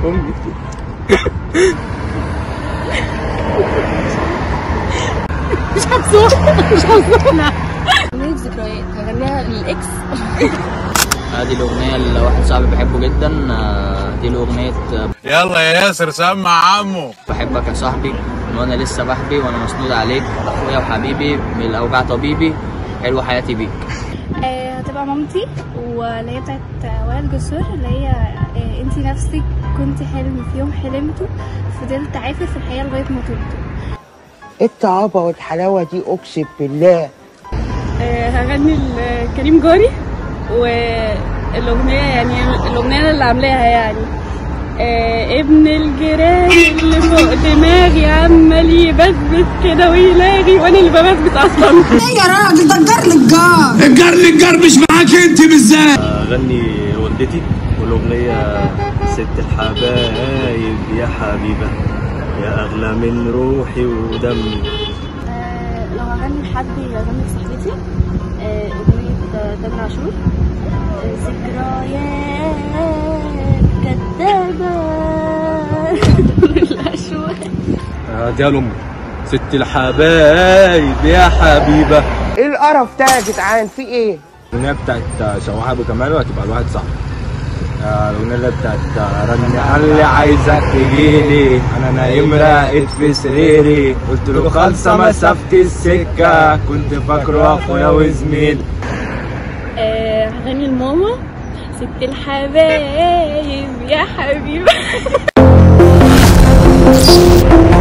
امي مش حافظوها مش حافظوها اغنية ذكريات هغنيها للاكس هذه الأغنية لواحد صاحبي بحبه جدا آه، دي الأغنية آه، يلا يا ياسر سمع عمو بحبك يا صاحبي من وأنا لسه بحبي وأنا مسنود عليك أخويا وحبيبي من الأوجاع طبيبي حلوة حياتي بيك آه، هتبقى مامتي واللي هي بتاعت وائل الجسور اللي هي آه، انتي نفسك كنت حلم في يوم حلمته فضلت عافر في الحياة لغاية ما تبت ايه الطعابة والحلاوة دي اقسم بالله هغني لكريم جاري والأغنية يعني الأغنية أنا اللي عاملاها يعني آه، ابن الجيران اللي فوق دماغي عمال يبثبت كده ويلاغي وانا اللي ببثبت اصلا الجار للجار مش معاك انت بالذات اغني والدتي والاغنيه ست الحبايب يا حبيبه يا اغلى من روحي ودمي لو هغني لحد هغني لصاحبتي آه، أغنية آه، تامر عاشور آه، ذكريات كدابة الأشواق دي لامي ست الحبايب يا حبيبه ايه القرف ده يا جدعان في ايه الاغنيه بتاعت شوحة ابو كمال وهتبقى الواحد صح الاغنيه اللي بتاعت رني قال لي عايزك تجيلي انا نايم راقد في سريري قلت له خالصه مسافه السكه كنت فاكره اخويا وزميل آه، هغني لماما ست الحبايب يا حبيبة